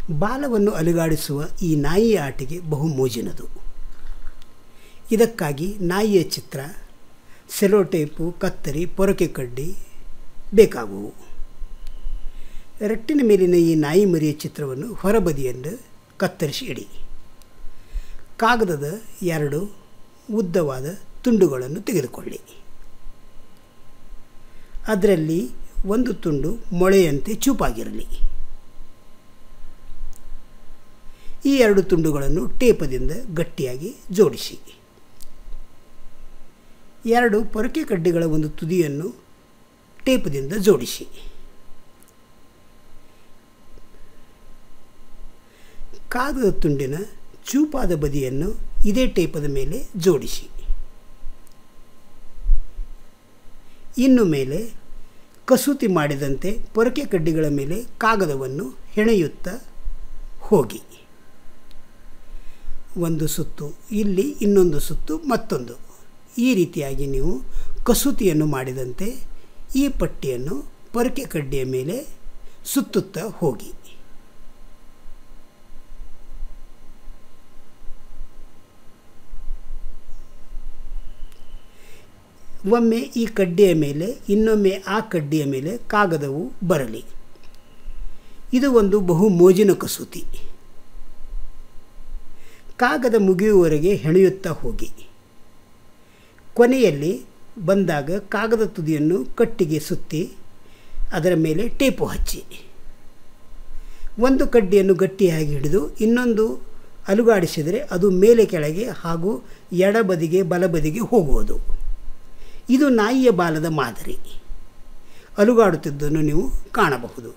ಬಾಲವನ್ನು ಅಲುಗಾಡಿಸುವ ಈ ನಾಯಿಯ ಆಟಿಕೆ ಬಹು ಮೋಜಿನದು ಇದಕ್ಕಾಗಿ ನಾಯಿಯ ಚಿತ್ರ ಸೆಲೋಟೇಪು ಕತ್ತರಿ ಪೊರಕೆ ಕಡ್ಡಿ ಬೇಕಾಗುವು ರಟ್ಟಿನ ಮೇಲಿನ ಈ ನಾಯಿ ಮರಿಯ ಚಿತ್ರವನ್ನು ಹೊರಬದಿಯಿಂದ ಕತ್ತರಿಸಿ ಇಡಿ ಕಾಗದದ ಎರಡು ಉದ್ದವಾದ ತುಂಡುಗಳನ್ನು ತೆಗೆದುಕೊಳ್ಳಿ ಅದರಲ್ಲಿ ಒಂದು ತುಂಡು ಮೊಳೆಯಂತೆ ಚೂಪಾಗಿರಲಿ ಈ ಎರಡು ತುಂಡುಗಳನ್ನು ಟೇಪದಿಂದ ಗಟ್ಟಿಯಾಗಿ ಜೋಡಿಸಿ ಎರಡು ಪೊರಕೆ ಕಡ್ಡಿಗಳ ಒಂದು ತುದಿಯನ್ನು ಟೇಪದಿಂದ ಜೋಡಿಸಿ ಕಾಗದ ತುಂಡಿನ ಚೂಪಾದ ಬದಿಯನ್ನು ಇದೇ ಟೇಪದ ಮೇಲೆ ಜೋಡಿಸಿ ಇನ್ನು ಮೇಲೆ ಕಸೂತಿ ಮಾಡಿದಂತೆ ಪೊರಕೆ ಕಡ್ಡಿಗಳ ಮೇಲೆ ಕಾಗದವನ್ನು ಹೆಣೆಯುತ್ತಾ ಹೋಗಿ ಒಂದು ಸುತ್ತು ಇಲ್ಲಿ ಇನ್ನೊಂದು ಸುತ್ತು ಮತ್ತೊಂದು ಈ ರೀತಿಯಾಗಿ ನೀವು ಕಸೂತಿಯನ್ನು ಮಾಡಿದಂತೆ ಈ ಪಟ್ಟಿಯನ್ನು ಪೊರಕೆ ಕಡ್ಡಿಯ ಮೇಲೆ ಸುತ್ತುತ್ತಾ ಹೋಗಿ ಒಮ್ಮೆ ಈ ಕಡ್ಡಿಯ ಮೇಲೆ ಇನ್ನೊಮ್ಮೆ ಆ ಕಡ್ಡಿಯ ಮೇಲೆ ಕಾಗದವು ಬರಲಿ ಇದು ಒಂದು ಬಹು ಮೋಜಿನ ಕಸೂತಿ ಕಾಗದ ಮುಗಿಯುವವರೆಗೆ ಹೆಣೆಯುತ್ತಾ ಹೋಗಿ ಕೊನೆಯಲ್ಲಿ ಬಂದಾಗ ಕಾಗದ ತುದಿಯನ್ನು ಕಟ್ಟಿಗೆ ಸುತ್ತಿ ಅದರ ಮೇಲೆ ಟೇಪು ಹಚ್ಚಿ ಒಂದು ಕಡ್ಡಿಯನ್ನು ಗಟ್ಟಿಯಾಗಿ ಹಿಡಿದು ಇನ್ನೊಂದು ಅಲುಗಾಡಿಸಿದರೆ ಅದು ಮೇಲೆ ಕೆಳಗೆ ಹಾಗೂ ಎಡಬದಿಗೆ ಬಲಬದಿಗೆ ಹೋಗುವುದು ಇದು ನಾಯಿಯ ಬಾಲದ ಮಾದರಿ ಅಲುಗಾಡುತ್ತಿದ್ದನ್ನು ನೀವು ಕಾಣಬಹುದು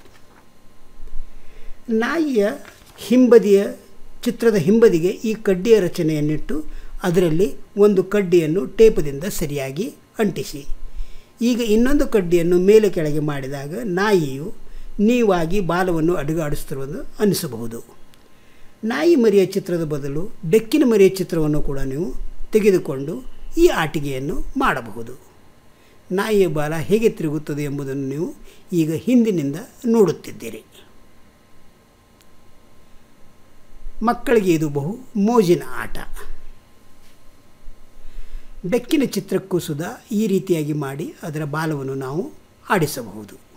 ನಾಯಿಯ ಹಿಂಬದಿಯ ಚಿತ್ರದ ಹಿಂಬದಿಗೆ ಈ ಕಡ್ಡಿಯ ರಚನೆಯನ್ನಿಟ್ಟು ಅದರಲ್ಲಿ ಒಂದು ಕಡ್ಡಿಯನ್ನು ಟೇಪದಿಂದ ಸರಿಯಾಗಿ ಅಂಟಿಸಿ ಈಗ ಇನ್ನೊಂದು ಕಡ್ಡಿಯನ್ನು ಮೇಲೆ ಕೆಳಗೆ ಮಾಡಿದಾಗ ನಾಯಿಯು ನೀವಾಗಿ ಬಾಲವನ್ನು ಅಡುಗಾಡಿಸ್ತಿರುವುದು ಅನಿಸಬಹುದು ನಾಯಿ ಮರಿಯ ಚಿತ್ರದ ಬದಲು ಬೆಕ್ಕಿನ ಮರಿಯ ಚಿತ್ರವನ್ನು ಕೂಡ ನೀವು ತೆಗೆದುಕೊಂಡು ಈ ಆಟಿಕೆಯನ್ನು ಮಾಡಬಹುದು ನಾಯಿಯ ಬಾಲ ಹೇಗೆ ತಿರುಗುತ್ತದೆ ಎಂಬುದನ್ನು ನೀವು ಈಗ ಹಿಂದಿನಿಂದ ನೋಡುತ್ತಿದ್ದೀರಿ ಮಕ್ಕಳಿಗೆ ಇದು ಬಹು ಮೋಜಿನ ಆಟ ಬೆಕ್ಕಿನ ಚಿತ್ರಕ್ಕೂ ಸುಧಾ ಈ ರೀತಿಯಾಗಿ ಮಾಡಿ ಅದರ ಬಾಲವನ್ನು ನಾವು ಆಡಿಸಬಹುದು